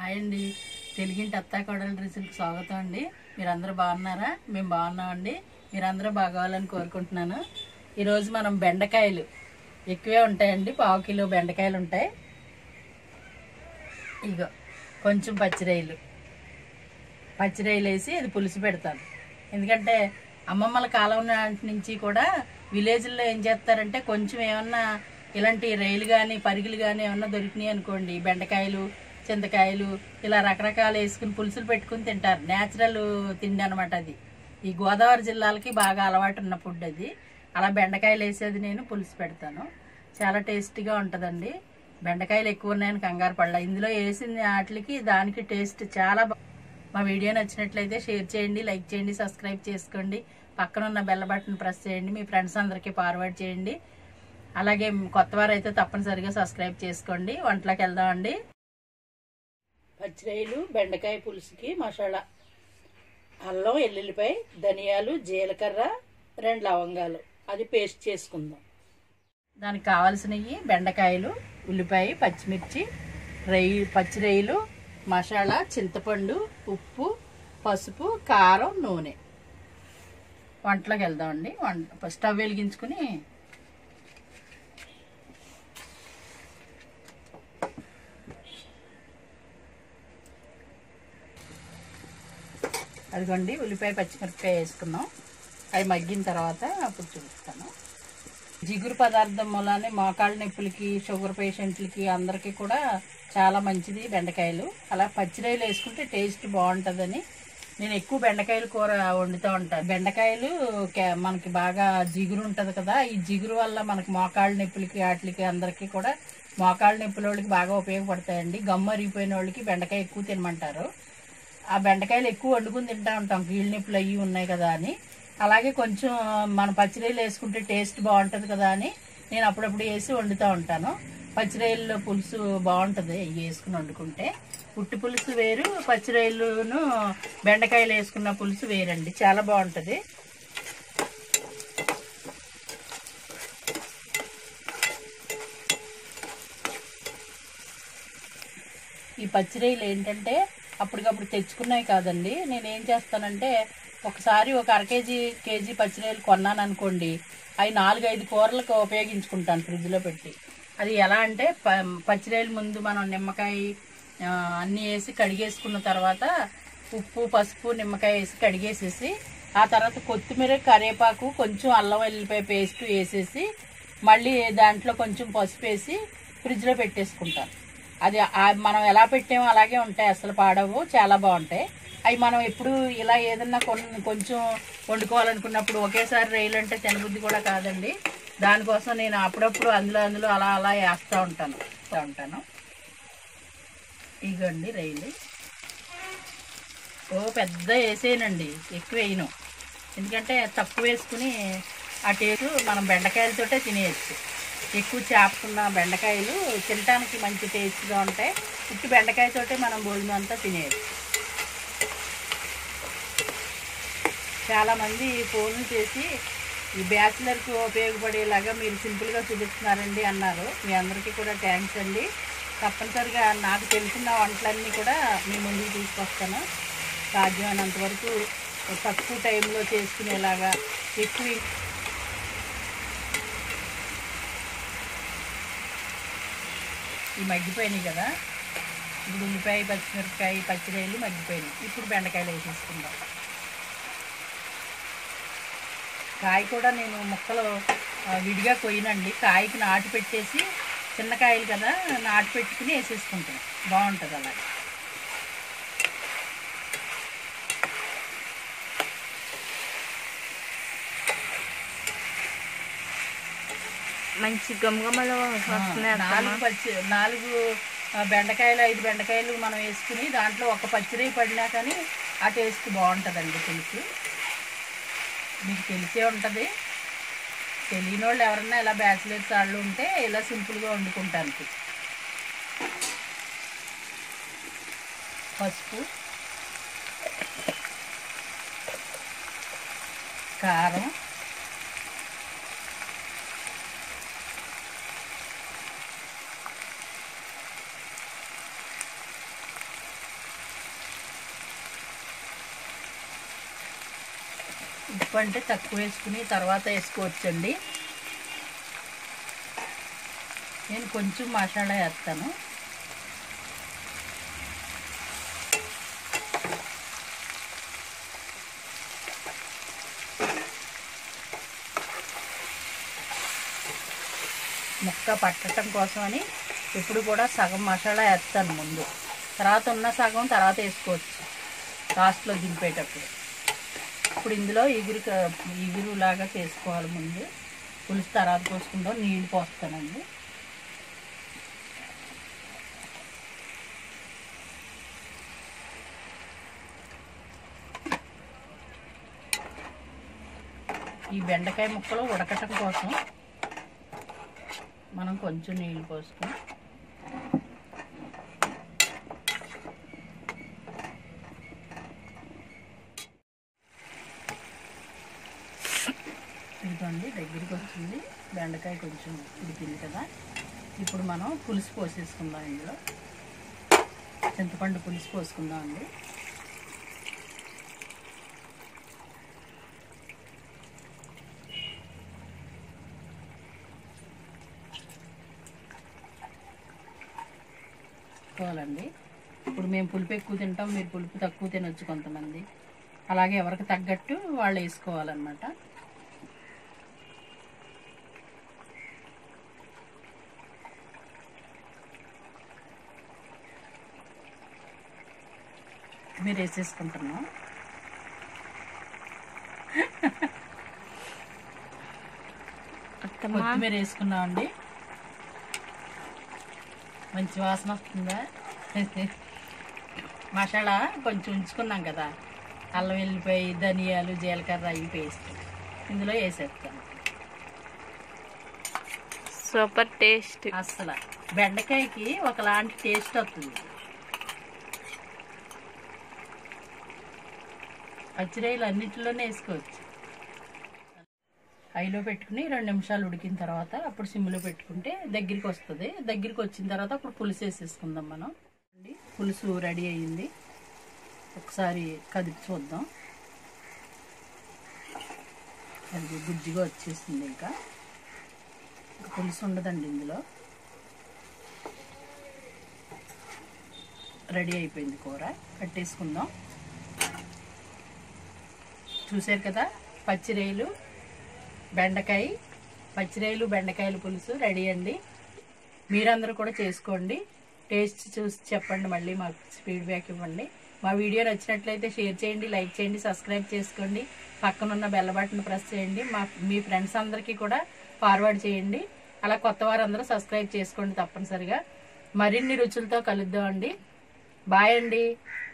Hi అండి తెలుగింటి అత్తా కోడల రుచులకు స్వాగతం అండి మీరందరూ బాగున్నారా మేము బాగున్నామండి మీరందరూ బాగోవాలని కోరుకుంటున్నాను ఈరోజు మనం బెండకాయలు ఎక్కువే ఉంటాయండి పావు కిలో బెండకాయలు ఉంటాయి ఇగో కొంచెం పచ్చిరొయ్యలు పచ్చిరొయ్యలు వేసి ఇది పులుసు పెడతాను ఎందుకంటే అమ్మమ్మల కాలం నాటి నుంచి కూడా విలేజ్లో ఏం చేస్తారంటే కొంచెం ఏమన్నా ఇలాంటి రైలు కానీ పరిగిలు కానీ ఏమన్నా దొరికినాయి అనుకోండి బెండకాయలు చింతకాయలు ఇలా రకరకాలు వేసుకుని పులుసులు పెట్టుకుని తింటారు నేచురల్ తిండి అనమాట అది ఈ గోదావరి జిల్లాలకి బాగా అలవాటు ఉన్న ఫుడ్ అది అలా బెండకాయలు వేసేది నేను పులుసు పెడతాను చాలా టేస్టీగా ఉంటుందండి బెండకాయలు ఎక్కువ ఉన్నాయని కంగారు పడలా ఇందులో వేసిన వాటికి దానికి టేస్ట్ చాలా బా- మా వీడియో నచ్చినట్లయితే షేర్ చేయండి లైక్ చేయండి సబ్స్క్రైబ్ చేసుకోండి పక్కన ఉన్న బెల్ బటన్ ప్రెస్ చేయండి మీ ఫ్రెండ్స్ అందరికీ ఫార్వర్డ్ చేయండి అలాగే కొత్త వారైతే తప్పనిసరిగా సబ్స్క్రైబ్ చేసుకోండి వంటలోకి వెళ్దామండి పచ్చిరొయ్యలు బెండకాయ పులుసుకి మసాలా అల్లం ఎల్లుల్లిపాయ ధనియాలు జీలకర్ర రెండు లవంగాలు అది పేస్ట్ చేసుకుందాం దానికి కావాల్సినవి బెండకాయలు ఉల్లిపాయ పచ్చిమిర్చి రొయ్యి పచ్చిరొయ్యలు మసాలా చింతపండు ఉప్పు పసుపు కారం నూనె వంటలోకి వెళ్దామండి వంట స్టవ్ వెలిగించుకుని అదిగోండి ఉల్లిపాయ పచ్చిమిరపకాయ వేసుకున్నాం అవి మగ్గిన తర్వాత అప్పుడు చూపిస్తాను జిగురు పదార్థం మూలానే మోకాళ్ళ నొప్పులకి షుగర్ పేషెంట్లకి అందరికీ కూడా చాలా మంచిది బెండకాయలు అలా పచ్చిరాయలు వేసుకుంటే టేస్ట్ బాగుంటుందని నేను ఎక్కువ బెండకాయలు కూర వండుతూ ఉంటాను బెండకాయలు కే- మనకి బాగా జిగురు ఉంటుంది కదా ఈ జిగురు వల్ల మనకి మోకాళ్ళ నొప్పులకి వాటికి అందరికీ కూడా మోకాళ్ళ నొప్పుల వాళ్ళకి బాగా ఉపయోగపడతాయండి గమ్ము అరిగిపోయిన వాళ్ళకి బెండకాయ ఎక్కువ తినమంటారు ఆ బెండకాయలు ఎక్కువ వండుకుని తింటా ఉంటాం కీళ్ళ నొప్పులు అవి ఉన్నాయి కదా అని అలాగే కొంచెం మన పచ్చిరొయ్యలు వేసుకుంటే టేస్ట్ బాగుంటుంది కదా అని నేను అప్పుడప్పుడు వేసి వండుతూ ఉంటాను పచ్చిరొయ్యల్లో పులుసు బాగుంటుంది ఇవి వేసుకుని వండుకుంటే పుట్టి పులుసు వేరు పచ్చిరొయ్యలును బెండకాయలు వేసుకున్న పులుసు వేరండి చాలా బాగుంటుంది ఈ పచ్చిరొయ్యలు ఏంటంటే అప్పటికప్పుడు తెచ్చుకున్నాయి కాదండి నేను ఏం చేస్తానంటే ఒకసారి ఒక అర కేజీ కేజీ పచ్చిరొయ్యలు కొన్నాను అనుకోండి అవి నాలుగైదు కూరలకు ఉపయోగించుకుంటాను ఫ్రిడ్జ్లో పెట్టి అది ఎలా అంటే ప పచ్చిరొయ్యలు ముందు మనం నిమ్మకాయ ఆ, అన్నీ వేసి కడిగేసుకున్న తర్వాత ఉప్పు పసుపు నిమ్మకాయ వేసి కడిగేసేసి ఆ తర్వాత కొత్తిమీర కరివేపాకు కొంచెం అల్లం వెల్లిపాయ పేస్ట్ వేసేసి మళ్ళీ దాంట్లో కొంచెం పసుపు వేసి ఫ్రిడ్జ్లో పెట్టేసుకుంటాను అది ఆ- మనం ఎలా పెట్టామో అలాగే ఉంటాయి అసలు పాడవు చాలా బాగుంటాయి అవి మనం ఎప్పుడు ఇలా ఏదన్నా కొన్ని కొంచెం వండుకోవాలనుకున్నప్పుడు ఒకేసారి రైలు అంటే తినబుద్ధి కూడా కాదండి దానికోసం నేను అప్పుడప్పుడు అందులో అందులో అలా అలా వేస్తూ ఉంటాను వేస్తూ ఉంటాను ఇగోండి రైలు ఓ పెద్ద వేసేయనండి ఎక్కువ వేయను ఎందుకంటే తక్కువ వేసుకుని ఆ టేస్ట్ మనం బెండకాయలతోటే తినేయచ్చు ఎక్కువ చేపకున్న బెండకాయలు తినడానికి మంచి టేస్ట్గా ఉంటాయి ఉట్టి బెండకాయతోటే మనం భోజనం అంతా తినేయచ్చు చాలామంది ఫోన్లు చేసి ఈ బ్యాచిలర్కి ఉపయోగపడేలాగా మీరు సింపుల్గా చూపిస్తున్నారండి అన్నారు మీ అందరికీ కూడా థ్యాంక్స్ అండి తప్పనిసరిగా నాకు తెలిసిన వంటలన్నీ కూడా మీ ముందుకు తీసుకొస్తాను సాధ్యమైనంత వరకు తక్కువ టైంలో చేసుకునేలాగా ఎక్కువ ఈ మగ్గిపోయినాయి కదా ఇప్పుడు ఉల్లిపాయ పచ్చిమిరపకాయ పచ్చిరాయలు మగ్గిపోయినాయి ఇప్పుడు బెండకాయలు వేసేసుకుందాం కాయ కూడా నేను ముక్కలు ఆ, విడిగా కొయ్యనండి కాయకి నాటు పెట్టేసి చిన్న కాయలు కదా నాటు పెట్టుకుని వేసేసుకుంటాను బాగుంటుంది అలా మంచి గమగమలు వస్తున్నాయి అత్తమ్మ. నాలుగు పచ్చి నాలుగు ఆ, బెండకాయలు ఐదు బెండకాయలు మనం వేసుకుని దాంట్లో ఒక పచ్చిరై పడినా కానీ ఆ టేస్ట్ బాగుంటుందండి పులుసు మీకు తెలిసే ఉంటుంది తెలియని వాళ్ళు ఎవరన్నా ఇలా బ్యాచిలర్స్ వాళ్ళు ఉంటే ఇలా సింపుల్గా వండుకుంటానికి పసుపు కారం ఉప్పు అంటే తక్కువ వేసుకుని తర్వాత వేసుకోవచ్చండి నేను కొంచెం మసాలా వేస్తాను ముక్క పట్టడం కోసమని ఇప్పుడు కూడా సగం మసాలా వేస్తాను ముందు తర్వాత ఉన్న సగం తర్వాత వేసుకోవచ్చు లాస్ట్లో దింపేటప్పుడు ఇప్పుడు ఇందులో ఎగురు ఎగురు లాగా చేసుకోవాలి ముందు పులుసు తర్వాత పోసుకుంటాం నీళ్ళు పోస్తానండి ఈ బెండకాయ ముక్కలు ఉడకటం కోసం మనం కొంచెం నీళ్ళు పోసుకుని ఇదిగోండి దగ్గరికి వచ్చింది బెండకాయ కొంచెం ఉడికింది కదా ఇప్పుడు మనం పులుసు పోసేసుకుందాం ఇందులో చింతపండు పులుసు పోసుకుందాం అండి పోవాలండి ఇప్పుడు మేము పులుపు ఎక్కువ తింటాం మీరు పులుపు తక్కువ తినొచ్చు కొంతమంది అలాగే ఎవరికి తగ్గట్టు వాళ్ళు వేసుకోవాలన్నమాట మీరు వేసేసుకుంటున్నాం అత్తమ్మ కొత్తిమీర వేసుకున్నామండి మంచి వాసన వస్తుందా మసాలా కొంచెం ఉంచుకున్నాం కదా అల్లం వెల్లిపాయ ధనియాలు జీలకర్ర అవి పేస్ట్ ఇందులో వేసేస్తాను సూపర్ టేస్ట్ అసలు బెండకాయకి ఒకలాంటి టేస్ట్ వస్తుంది పచ్చిరాయలు అన్నిటిలోనే వేసుకోవచ్చు హైలో పెట్టుకుని రెండు నిమిషాలు ఉడికిన తర్వాత అప్పుడు సిమ్లో పెట్టుకుంటే దగ్గరికి వస్తుంది దగ్గరికి వచ్చిన తర్వాత అప్పుడు పులుసు వేసేసుకుందాం మనం అండి, పులుసు రెడీ అయ్యింది ఒకసారి కదిపి చూద్దాం అది గుజ్జుగా వచ్చేసింది ఇంకా ఇంకా పులుసు ఉండదండి ఇందులో రెడీ అయిపోయింది కూర కట్టేసుకుందాం చూశారు కదా పచ్చిరేలు బెండకాయ పచ్చిరేలు బెండకాయల పులుసు రెడీ అండి మీరందరూ కూడా చేసుకోండి టేస్ట్ చూసి చెప్పండి మళ్ళీ మాకు ఫీడ్బ్యాక్ ఇవ్వండి మా వీడియో నచ్చినట్లయితే షేర్ చేయండి లైక్ చేయండి సబ్స్క్రైబ్ చేసుకోండి పక్కనున్న బెల్ల బటన్ ప్రెస్ చేయండి మా మీ ఫ్రెండ్స్ అందరికీ కూడా ఫార్వర్డ్ చేయండి అలా కొత్త వారందరూ సబ్స్క్రైబ్ చేసుకోండి తప్పనిసరిగా మరిన్ని రుచులతో కలుద్దాం అండి బాయ్ అండి